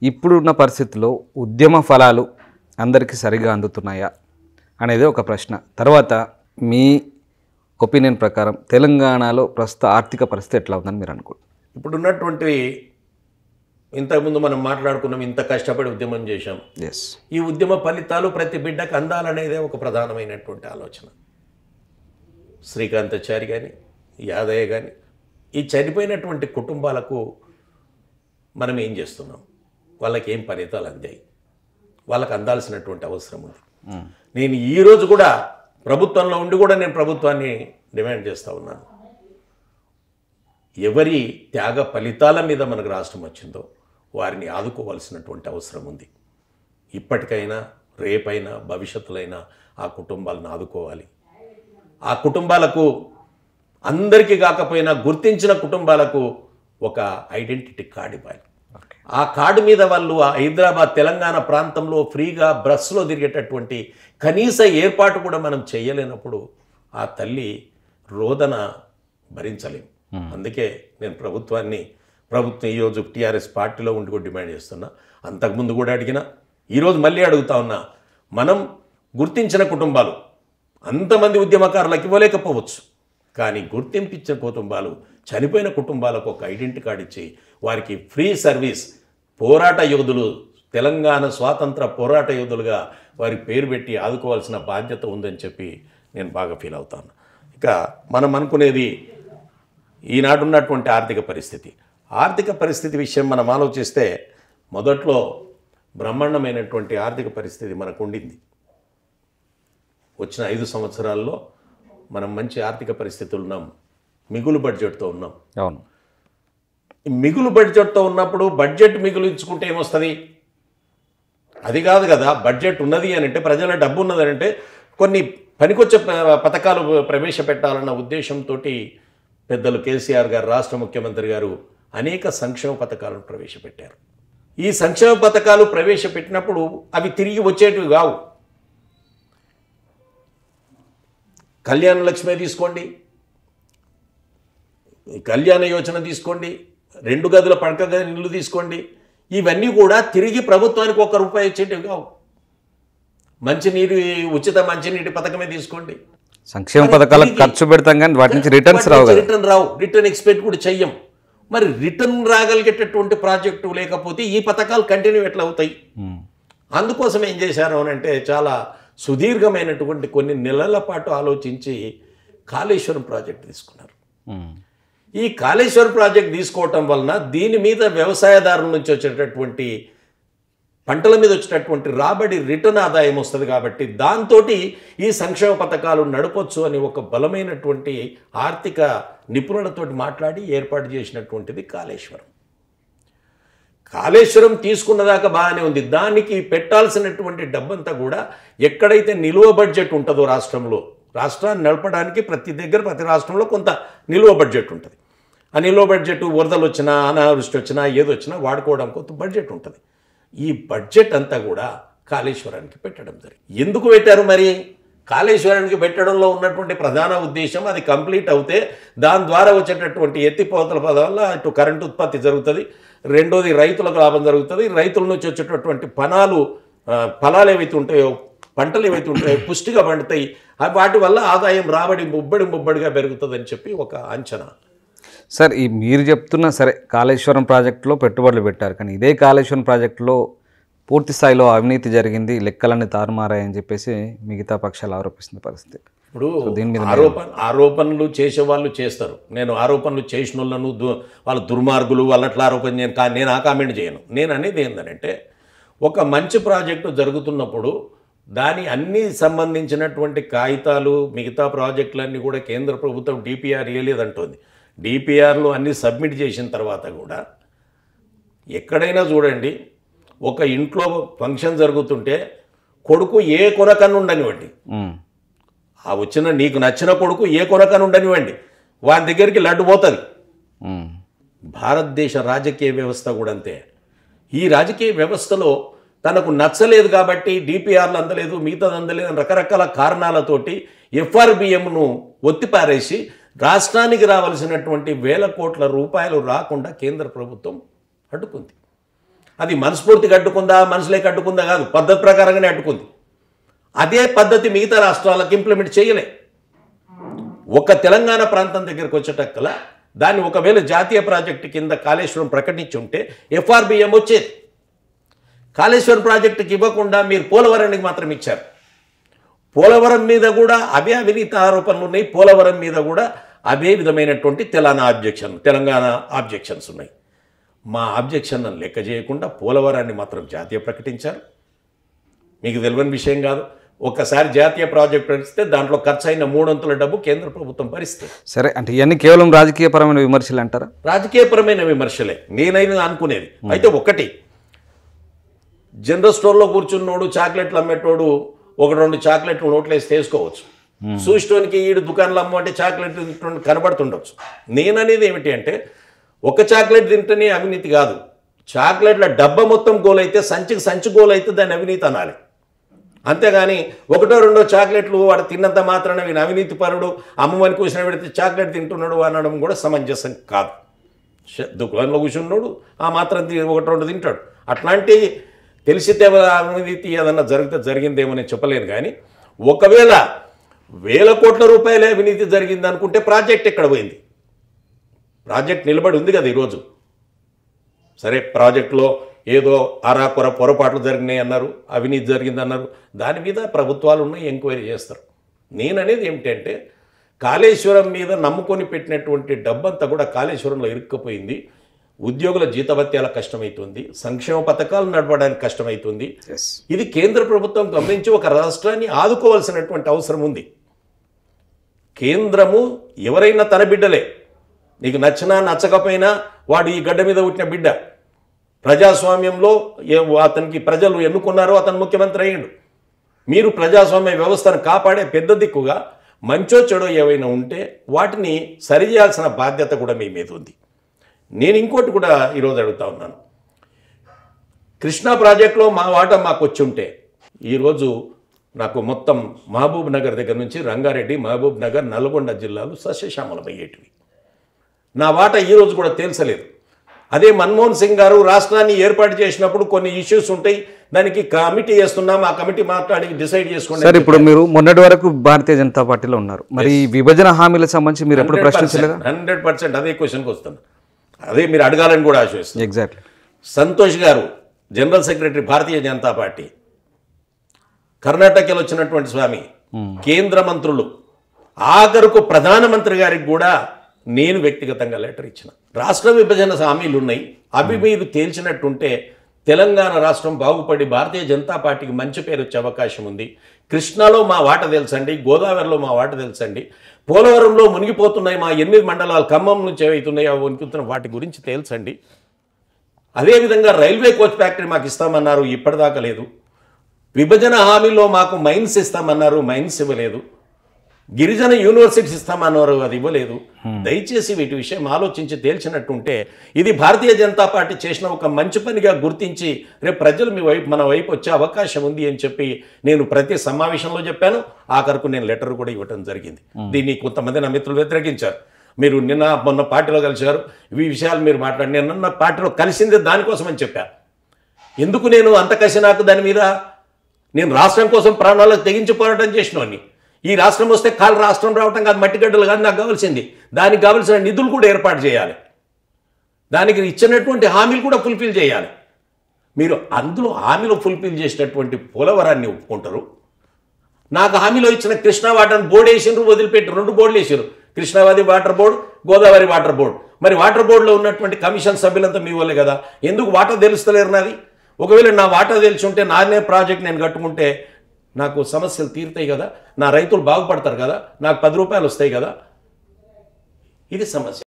ఇప్పుడున్న పరిస్థితుల్లో ఉద్యమ ఫలాలు అందరికీ సరిగా అందుతున్నాయా అనేది ఒక ప్రశ్న తర్వాత మీ ఒపీనియన్ ప్రకారం తెలంగాణలో ప్రస్తుత ఆర్థిక పరిస్థితి ఎట్లా ఉందని మీరు అనుకుంటున్నారు ఇప్పుడు ఉన్నటువంటి ఇంతకుముందు మనం మాట్లాడుకున్నాం ఇంత కష్టపడి ఉద్యమం చేశాం ఎస్ ఈ ఉద్యమ ఫలితాలు ప్రతి బిడ్డకు అందాలనేదే ఒక ప్రధానమైనటువంటి ఆలోచన శ్రీకాంతాచారి కానీ యాదయ్య కానీ ఈ చనిపోయినటువంటి కుటుంబాలకు మనం ఏం చేస్తున్నాం వాళ్ళకి ఏం ఫలితాలు అందాయి వాళ్ళకి అందాల్సినటువంటి అవసరం ఉంది నేను ఈరోజు కూడా ప్రభుత్వంలో ఉండి కూడా నేను ప్రభుత్వాన్ని డిమాండ్ చేస్తూ ఉన్నాను ఎవరి త్యాగ ఫలితాల మీద మనకు రాష్ట్రం వచ్చిందో వారిని ఆదుకోవాల్సినటువంటి అవసరం ఉంది ఇప్పటికైనా రేపైనా భవిష్యత్తులైనా ఆ కుటుంబాలను ఆదుకోవాలి ఆ కుటుంబాలకు అందరికీ కాకపోయినా గుర్తించిన కుటుంబాలకు ఒక ఐడెంటిటీ కార్డు ఇవ్వాలి ఆ కార్డు మీద వాళ్ళు ఆ హైదరాబాద్ తెలంగాణ ప్రాంతంలో ఫ్రీగా బస్సులో తిరిగేటటువంటి కనీస ఏర్పాటు కూడా మనం చేయలేనప్పుడు ఆ తల్లి రోదన భరించలేం అందుకే నేను ప్రభుత్వాన్ని ప్రభుత్వం ఈరోజు టీఆర్ఎస్ పార్టీలో ఉండి కూడా డిమాండ్ చేస్తున్నా అంతకుముందు కూడా అడిగిన ఈరోజు మళ్ళీ అడుగుతా ఉన్నా మనం గుర్తించిన కుటుంబాలు అంతమంది ఉద్యమకారులకు ఇవ్వలేకపోవచ్చు కానీ గుర్తింపించిన కుటుంబాలు చనిపోయిన కుటుంబాలకు ఒక ఐడెంటిటీ కార్డు ఇచ్చి వారికి ఫ్రీ సర్వీస్ పోరాట యోధులు తెలంగాణ స్వాతంత్ర పోరాట యోధులుగా వారి పేరు పెట్టి ఆదుకోవాల్సిన బాధ్యత ఉందని చెప్పి నేను బాగా ఫీల్ అవుతాను ఇక మనం అనుకునేది ఈనాడు ఉన్నటువంటి ఆర్థిక పరిస్థితి ఆర్థిక పరిస్థితి విషయం మనం ఆలోచిస్తే మొదట్లో బ్రహ్మాండమైనటువంటి ఆర్థిక పరిస్థితి మనకు ఉండింది వచ్చిన ఐదు సంవత్సరాల్లో మనం మంచి ఆర్థిక పరిస్థితులు ఉన్నాం మిగులు బడ్జెట్తో ఉన్నాం అవును ఈ మిగులు బడ్జెట్తో ఉన్నప్పుడు బడ్జెట్ మిగులు ఇచ్చుకుంటే ఏమొస్తుంది అది కాదు కదా బడ్జెట్ ఉన్నది అని అంటే ప్రజల డబ్బు ఉన్నది అని అంటే కొన్ని పనికొచ్చే ప- పథకాలు ప్రవేశపెట్టాలన్న ఉద్దేశంతో పెద్దలు కేసీఆర్ గారు రాష్ట్ర ముఖ్యమంత్రి గారు అనేక సంక్షేమ పథకాలను ప్రవేశపెట్టారు ఈ సంక్షేమ పథకాలు ప్రవేశపెట్టినప్పుడు అవి తిరిగి వచ్చేటివి కావు కళ్యాణ లక్ష్మి తీసుకోండి ఈ కళ్యాణ యోజన తీసుకోండి రెండు గదుల పడక గది ఇల్లు తీసుకోండి ఇవన్నీ కూడా తిరిగి ప్రభుత్వానికి ఒక్క రూపాయి వచ్చేటివి కావు మంచినీరు ఉచిత మంచినీటి పథకమే తీసుకోండి సంక్షేమ పథకాలకు ఖర్చు పెడతాం కానీ వాటి నుంచి రిటర్న్స్ రావు కదా రిటర్న్ రావు రిటర్న్ ఎక్స్పెక్ట్ కూడా చెయ్యం మరి రిటర్న్ రాగలిగేటటువంటి ప్రాజెక్టు లేకపోతే ఈ పథకాలు కంటిన్యూ ఎట్లా అవుతాయి ఉమ్. అందుకోసం ఏం చేశారు అని అంటే చాలా సుదీర్ఘమైనటువంటి కొన్ని నెలల పాటు ఆలోచించి కాళేశ్వరం ప్రాజెక్ట్ తీసుకున్నారు ఉమ్. ఈ కాళేశ్వరం ప్రాజెక్ట్ తీసుకోవటం వలన దీని మీద వ్యవసాయదారుల నుంచి వచ్చేటటువంటి పంటల మీద వచ్చేటటువంటి రాబడి రిటర్న్ ఆదాయం వస్తుంది కాబట్టి దాంతో ఈ సంక్షేమ పథకాలు నడపొచ్చు అని ఒక బలమైనటువంటి ఆర్థిక నిపుణులతోటి మాట్లాడి ఏర్పాటు చేసినటువంటిది కాళేశ్వరం కాళేశ్వరం తీసుకున్నదాకా బాగానే ఉంది దానికి పెట్టాల్సినటువంటి డబ్బంతా కూడా ఎక్కడైతే నిలువ బడ్జెట్ ఉంటుందో రాష్ట్రంలో రాష్ట్రాన్ని నడపడానికి ప్రతి దగ్గర ప్రతి రాష్ట్రంలో కొంత నిలువ బడ్జెట్ ఉంటుంది ఆ నిలువ బడ్జెట్ వరదలు వచ్చినా అనావృష్టి వచ్చినా ఏది వచ్చినా వాడుకోవడం కొంత బడ్జెట్ ఉంటుంది ఈ బడ్జెట్ అంతా కూడా కాళేశ్వరానికి పెట్టడం జరిగింది ఎందుకు పెట్టారు మరి కాళేశ్వరానికి పెట్టడంలో ఉన్నటువంటి ప్రధాన ఉద్దేశం అది కంప్లీట్ అవుతే దాని ద్వారా వచ్చేటటువంటి ఎత్తిపోతల పద వల్ల ఇటు కరెంటు ఉత్పత్తి జరుగుతుంది రెండోది రైతులకు లాభం జరుగుతుంది రైతుల నుంచి వచ్చేటటువంటి ఫలాలు ఆ, ఫలాలు ఏవైతే ఉంటాయో పంటలు ఏవైతే ఉంటాయో పుష్టిగా పండుతాయి అవి వాటి వల్ల ఆదాయం రాబడి ముబ్బడి ముబ్బడిగా పెరుగుతుందని చెప్పి ఒక అంచనా సార్ ఈ మీరు చెప్తున్న సరే కాళేశ్వరం ప్రాజెక్టులో పెట్టుబడులు పెట్టారు కానీ ఇదే కాళేశ్వరం ప్రాజెక్టులో పూర్తి స్థాయిలో అవినీతి జరిగింది లెక్కలన్నీ తారుమారాయని చెప్పేసి మిగతా పక్షాలు ఆరోపిస్తున్న పరిస్థితి ఇప్పుడు దీని మీద ఆరోపణ ఆరోపణలు చేసే వాళ్ళు చేస్తారు నేను ఆరోపణలు చేసిన వాళ్ళను దు- వాళ్ళ దుర్మార్గులు వాళ్ళ అట్లా ఆరోపణ చేయను కానీ నేను ఆ కామెంట్ చేయను నేను అనేది ఏంటంటే ఒక మంచి ప్రాజెక్టు జరుగుతున్నప్పుడు దాని అన్ని సంబంధించినటువంటి కాగితాలు మిగతా ప్రాజెక్టులన్నీ కూడా కేంద్ర ప్రభుత్వం డిపిఆర్ ఇవ్వలేదంటుంది డిపిఆర్లు అన్నీ సబ్మిట్ చేసిన తర్వాత కూడా ఎక్కడైనా చూడండి ఒక ఇంట్లో ఫంక్షన్ జరుగుతుంటే కొడుకు ఏ కొనకన్ను ఉండనివ్వండి ఉమ్. ఆ వచ్చిన నీకు నచ్చిన కొడుకు ఏ కొనకని ఉండనివ్వండి వాని దగ్గరికి లడ్డు పోతుంది ఉమ్. భారతదేశ రాజకీయ వ్యవస్థ కూడా అంతే ఈ రాజకీయ వ్యవస్థలో తనకు నచ్చలేదు కాబట్టి డిపిఆర్లు అందలేదు మిగతాది అందలేదు అని రకరకాల కారణాలతోటి ఎఫ్ఆర్బిఎంను ఒత్తిపారేసి రాష్ట్రానికి రావాల్సినటువంటి వేల కోట్ల రూపాయలు రాకుండా కేంద్ర ప్రభుత్వం అడ్డుకుంది అది మనస్ఫూర్తిగా అడ్డుకుందా మనసులేక అడ్డుకుందా కాదు పద్ధతి ప్రకారంగానే అడ్డుకుంది అదే పద్ధతి మిగతా రాష్ట్రాలకు ఇంప్లిమెంట్ చేయలే ఒక తెలంగాణ ప్రాంతం దగ్గరికి వచ్చేటక్కల దాన్ని ఒకవేళ జాతీయ ప్రాజెక్టు కింద కాళేశ్వరం ప్రకటించి ఉంటే ఎఫ్ఆర్బిఎం వచ్చేది కాళేశ్వరం ప్రాజెక్టుకి ఇవ్వకుండా మీరు పోలవరానికి మాత్రం ఇచ్చారు పోలవరం మీద కూడా అవే అవినీతి ఆరోపణలు ఉన్నాయి పోలవరం మీద కూడా అదే విధమైనటువంటి తెలంగాణ ఆబ్జెక్షన్ తెలంగాణ ఆబ్జెక్షన్స్ ఉన్నాయి మా ఆబ్జెక్షన్ లెక్క చేయకుండా పోలవరాన్ని మాత్రం జాతీయ ప్రకటించారు మీకు తెలియని విషయం కాదు ఒక్కసారి జాతీయ ప్రాజెక్ట్ ప్రకటిస్తే దాంట్లో ఖర్చు అయిన మూడొంతుల డబ్బు కేంద్ర ప్రభుత్వం భరిస్తుంది సరే అంటే ఇవన్నీ కేవలం రాజకీయపరమైన విమర్శలు అంటారా రాజకీయపరమైన విమర్శలే నేనైనా అనుకునేది అయితే ఒకటి జనరల్ స్టోర్లో కూర్చున్నోడు చాక్లెట్లు అమ్మేటోడు ఒక రెండు చాక్లెట్లు నోట్లు వేసి తీసుకోవచ్చు సూస్టోనికి ఈడు దుకాణంలో అమ్మంటే చాక్లెట్ తింటుంటే కనబడుతుండొచ్చు నేననేది ఏమిటి అంటే ఒక చాక్లెట్ తింటేనే అవినీతి కాదు చాక్లెట్ల డబ్బా మొత్తం గోల్ అయితే సంచికి సంచి గోల్ అయితే దాన్ని అవినీతి అనాలి అంతేగాని ఒకటో రెండో చాక్లెట్లు వాడు తిన్నంత మాత్రాన వీని అవినీతి పరుడు అమ్మమని కూర్చుని పెడితే చాక్లెట్ తింటున్నాడు అనడం కూడా సమంజసం కాదు ష- దుకాణంలో కూర్చున్నాడు ఆ మాత్రం తి- ఒకటి రెండు తింటాడు అట్లాంటి తెలిసితే అవినీతి ఏదన్నా జరిగితే జరిగిందేమో నేను చెప్పలేను కానీ ఒకవేళ వేల కోట్ల రూపాయల అవినీతి జరిగింది అనుకుంటే ప్రాజెక్ట్ ఎక్కడ పోయింది ప్రాజెక్ట్ నిలబడి ఉంది కదా ఈరోజు సరే ప్రాజెక్టులో ఏదో అరాకొర పొరపాట్లు జరిగినాయి అన్నారు అవినీతి జరిగింది అన్నారు దాని మీద ప్రభుత్వాలు ఉన్నాయి ఎంక్వైరీ చేస్తారు నేననేది ఏమిటంటే కాళేశ్వరం మీద నమ్ముకొని పెట్టినటువంటి డబ్బంతా కూడా కాళేశ్వరంలో ఇరుక్కుపోయింది ఉద్యోగుల జీతభత్యాల కష్టమవుతుంది సంక్షేమ పథకాలు నడపడానికి కష్టమవుతుంది ఎస్ ఇది కేంద్ర ప్రభుత్వం గమనించి ఒక రాష్ట్రాన్ని ఆదుకోవాల్సినటువంటి అవసరం ఉంది కేంద్రము ఎవరైనా తన బిడ్డలే నీకు నచ్చినా నచ్చకపోయినా వాడు ఈ గడ్డ మీద పుట్టిన బిడ్డ ప్రజాస్వామ్యంలో ఏ- అతనికి ప్రజలు ఎన్నుకున్నారో అతను ముఖ్యమంత్రి అయ్యిండు మీరు ప్రజాస్వామ్య వ్యవస్థను కాపాడే పెద్ద దిక్కుగా మంచో చెడో ఏవైనా ఉంటే వాటిని సరిచేయాల్సిన బాధ్యత కూడా మీ మీద ఉంది నేను ఇంకోటి కూడా ఈరోజు అడుగుతా ఉన్నాను కృష్ణా ప్రాజెక్టులో మా వాటా మాకు వచ్చి ఉంటే ఈరోజు నాకు మొత్తం మహబూబ్ నగర్ దగ్గర నుంచి రంగారెడ్డి మహబూబ్ నగర్ నల్గొండ జిల్లాలు సస్యశ్యామలమయ్యేటివి నా వాటా ఈరోజు కూడా తేల్చలేదు అదే మన్మోహన్ సింగ్ గారు రాష్ట్రాన్ని ఏర్పాటు చేసినప్పుడు కొన్ని ఇష్యూస్ ఉంటాయి దానికి కమిటీ చేస్తున్నాం ఆ కమిటీ మాట్లాడి డిసైడ్ చేసుకోండి సార్ ఇప్పుడు మీరు మొన్నటి వరకు భారతీయ జనతా పార్టీలో ఉన్నారు మరి ఈ విభజన హామీలకు సంబంధించి మీరు ఎప్పుడు ప్రశ్నించలేదా హండ్రెడ్ పర్సెంట్ అదే క్వశ్చన్కి వస్తాను అదే మీరు అడగాలని కూడా ఆశిస్తున్నాను ఎగ్జాక్ట్లీ సంతోష్ గారు general secretary Bharatiya Janata Party కర్ణాటకలో వచ్చినటువంటి స్వామి కేంద్ర మంత్రులు ఆఖరుకు ప్రధానమంత్రి గారికి కూడా నేను వ్యక్తిగతంగా లెటర్ ఇచ్చిన రాష్ట్ర విభజన హామీలు ఉన్నాయి అవి మీరు తేల్చినట్టుంటే తెలంగాణ రాష్ట్రం బాగుపడి భారతీయ జనతా పార్టీకి మంచి పేరు వచ్చే అవకాశం ఉంది కృష్ణాలో మా వాట తెలుసండి గోదావరిలో మా వాట తెలుసండి పోలవరంలో మునిగిపోతున్నాయి మా ఎనిమిది మండలాలు ఖమ్మం నుంచి ఏవైతున్నాయో వణుకుతున్న వాటి గురించి తేల్చండి అదేవిధంగా రైల్వే కోచ్ ఫ్యాక్టరీ మాకు ఇస్తామన్నారు ఇప్పటిదాకా లేదు విభజన హామీలో మాకు మైన్స్ ఇస్తామన్నారు మైన్స్ ఇవ్వలేదు గిరిజన యూనివర్సిటీస్ ఇస్తామన్నారు అది ఇవ్వలేదు దయచేసి వీటి విషయం ఆలోచించి తేల్చినట్టుంటే ఇది భారతీయ జనతా పార్టీ చేసిన ఒక మంచి పనిగా గుర్తించి రేపు ప్రజలు మీ వైపు మన వైపు వచ్చే అవకాశం ఉంది అని చెప్పి నేను ప్రతి సమావేశంలో చెప్పాను ఆఖరకు నేను లెటర్ కూడా ఇవ్వడం జరిగింది దీన్ని కొంతమంది నా మిత్రులు వ్యతిరేకించారు మీరు నిన్న మొన్న పార్టీలో కలిశారు ఈ విషయాలు మీరు మాట్లాడి నేను నా పార్టీలో కలిసిందే దానికోసం అని చెప్పాను ఎందుకు నేను అంత కసి నాకు దాని మీద నేను రాష్ట్రం కోసం ప్రాణాలకు తెగించి పోరాటం చేసినవాడిని ఈ రాష్ట్రం వస్తే కాలు రాష్ట్రం రావటం కాదు మట్టిగడ్డలు కాదు నాకు కావాల్సింది దానికి కావాల్సిన నిధులు కూడా ఏర్పాటు చేయాలి దానికి ఇచ్చినటువంటి హామీలు కూడా ఫుల్ఫిల్ చేయాలి మీరు అందులో హామీలు ఫుల్ఫిల్ చేసినటువంటి పోలవరాన్ని ఒప్పుకుంటారు నాకు హామీలో ఇచ్చిన కృష్ణా వాటర్ బోర్డు వేసిండ్రు వదిలిపెట్టి రెండు బోర్డులు వేసారు కృష్ణావాది water board Godavari water board మరి వాటర్ బోర్డులో ఉన్నటువంటి కమిషన్ సభ్యులంతా మీ వాళ్ళే కదా ఎందుకు వాటర్ తెలుస్తలేరు నాది ఒకవేళ నా వాటర్ తెలిసి ఉంటే నానే ప్రాజెక్ట్ నేను కట్టుకుంటే నాకు సమస్యలు తీరుతాయి కదా నా రైతులు బాగుపడతారు కదా నాకు పది రూపాయలు వస్తాయి కదా ఇది సమస్య